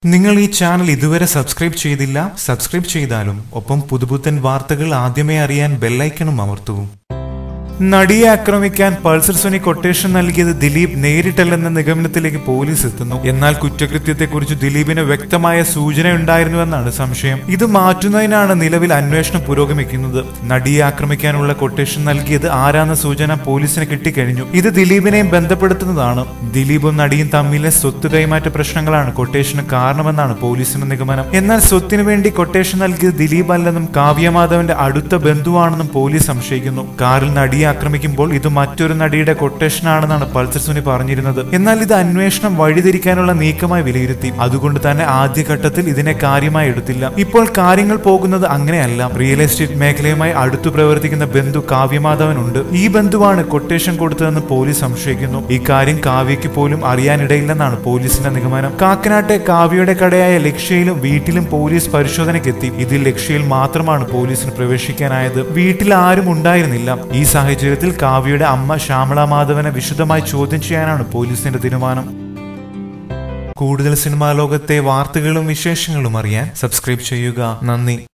നിങ്ങൾ ഈ ചാനൽ ഇതുവരെ സബ്സ്ക്രൈബ് ചെയ്തില്ല സബ്സ്ക്രൈബ് ചെയ്താലും ഒപ്പം പുതുപുത്തൻ വാർത്തകൾ ആദ്യമേ അറിയാൻ ബെല്ലൈക്കണും അമർത്തൂ നടിയെ ആക്രമിക്കാൻ പൾസർ സുനി കൊട്ടേഷൻ നൽകിയത് ദിലീപ് നേരിട്ടല്ലെന്ന നിഗമനത്തിലേക്ക് പോലീസ് എത്തുന്നു എന്നാൽ കുറ്റകൃത്യത്തെക്കുറിച്ച് ദിലീപിന് വ്യക്തമായ സൂചനയുണ്ടായിരുന്നുവെന്നാണ് സംശയം ഇത് മാറ്റുന്നതിനാണ് നിലവിൽ അന്വേഷണം പുരോഗമിക്കുന്നത് നടിയെ ആക്രമിക്കാനുള്ള കൊട്ടേഷൻ നൽകിയത് ആരാന്ന സൂചന പോലീസിന് കിട്ടിക്കഴിഞ്ഞു ഇത് ദിലീപിനെയും ബന്ധപ്പെടുത്തുന്നതാണ് ദിലീപും നടിയും തമ്മിലെ സ്വത്ത് കൈമാറ്റ പ്രശ്നങ്ങളാണ് കൊട്ടേഷന് കാരണമെന്നാണ് പോലീസിന്റെ നിഗമനം എന്നാൽ സ്വത്തിനു വേണ്ടി കൊട്ടേഷൻ നൽകിയത് ദിലീപ് അല്ലെന്നും കാവ്യമാധവന്റെ അടുത്ത ബന്ധുവാണെന്നും പോലീസ് സംശയിക്കുന്നു കാറിൽ നടിയെ ആക്രമിക്കുമ്പോൾ ഇത് മറ്റൊരു നടിയുടെ കൊട്ടേഷൻ ആണെന്നാണ് പൾസർ സുനി പറഞ്ഞിരുന്നത് എന്നാൽ ഇത് അന്വേഷണം വഴിതിരിക്കാനുള്ള നീക്കമായി വിലയിരുത്തി അതുകൊണ്ട് തന്നെ ആദ്യഘട്ടത്തിൽ ഇതിനെ കാര്യമായി എടുത്തില്ല ഇപ്പോൾ കാര്യങ്ങൾ പോകുന്നത് അങ്ങനെയല്ല റിയൽ എസ്റ്റേറ്റ് മേഖലയുമായി അടുത്തു പ്രവർത്തിക്കുന്ന ബന്ധു കാവ്യമാധവനുണ്ട് ഈ ബന്ധുവാണ് കൊട്ടേഷൻ കൊടുത്തതെന്ന് പോലീസ് സംശയിക്കുന്നു ഇക്കാര്യം കാവ്യയ്ക്ക് പോലും അറിയാനിടയില്ലെന്നാണ് പോലീസിന്റെ നിഗമനം കാക്കനാട്ടെ കാവ്യയുടെ കടയായ ലക്ഷ്യയിലും വീട്ടിലും പോലീസ് പരിശോധനയ്ക്കെത്തി ഇതിൽ ലക്ഷ്യയിൽ മാത്രമാണ് പോലീസിന് പ്രവേശിക്കാനായത് വീട്ടിൽ ആരും ഉണ്ടായിരുന്നില്ല ഈ സാഹചര്യത്തിൽ കാവ്യയുടെ അമ്മ ശ്യാമള മാധവനെ വിശദമായി ചോദ്യം ചെയ്യാനാണ് പോലീസിന്റെ തീരുമാനം കൂടുതൽ സിനിമാ ലോകത്തെ വാർത്തകളും വിശേഷങ്ങളും അറിയാൻ സബ്സ്ക്രൈബ് ചെയ്യുക നന്ദി